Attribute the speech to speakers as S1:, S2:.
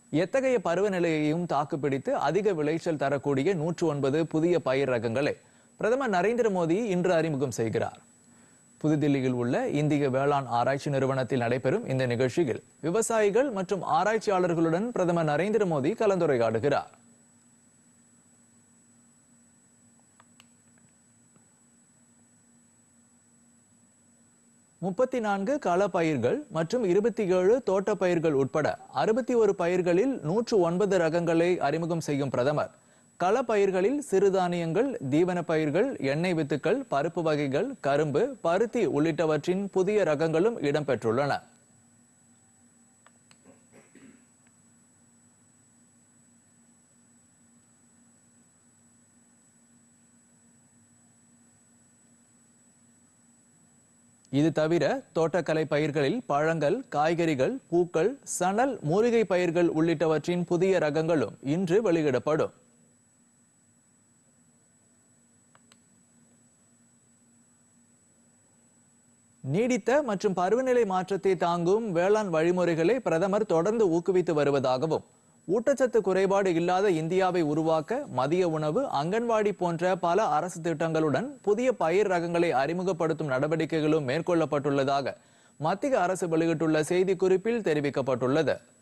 S1: எத்தகைய பருவநிலையையும் தாக்குப்பிடித்து அதிக விளைச்சல் தரக்கூடிய நூற்று ஒன்பது புதிய பயிர் ரகங்களை பிரதமர் நரேந்திர மோடி இன்று அறிமுகம் செய்கிறார் புதுதில்லியில் உள்ள இந்திய வேளாண் ஆராய்ச்சி நிறுவனத்தில் நடைபெறும் இந்த நிகழ்ச்சியில் விவசாயிகள் மற்றும் ஆராய்ச்சியாளர்களுடன் பிரதமர் நரேந்திர மோடி கலந்துரையாடுகிறார் முப்பத்தி நான்கு கள பயிர்கள் மற்றும் இருபத்தி ஏழு தோட்ட பயிர்கள் உட்பட அறுபத்தி ஒரு பயிர்களில் நூற்று ஒன்பது ரகங்களை அறிமுகம் செய்யும் பிரதமர் கள பயிர்களில் சிறுதானியங்கள் தீவன பயிர்கள் எண்ணெய் வித்துக்கள் பருப்பு வகைகள் கரும்பு பருத்தி உள்ளிட்டவற்றின் புதிய ரகங்களும் இடம்பெற்றுள்ளன இது தவிர தோட்டக்கலை பயிர்களில் பழங்கள் காய்கறிகள் பூக்கள் சணல் மூலிகை பயிர்கள் உள்ளிட்டவற்றின் புதிய ரகங்களும் இன்று வெளியிடப்படும் நீடித்த மற்றும் பருவநிலை மாற்றத்தை தாங்கும் வேளாண் வழிமுறைகளை பிரதமர் தொடர்ந்து ஊக்குவித்து வருவதாகவும் ஊட்டச்சத்து குறைபாடு இல்லாத இந்தியாவை உருவாக்க மதிய உணவு அங்கன்வாடி போன்ற பல அரசு திட்டங்களுடன் புதிய பயிர் ரகங்களை அறிமுகப்படுத்தும் நடவடிக்கைகளும் மேற்கொள்ளப்பட்டுள்ளதாக மத்திய அரசு வெளியிட்டுள்ள செய்திக்குறிப்பில் தெரிவிக்கப்பட்டுள்ளது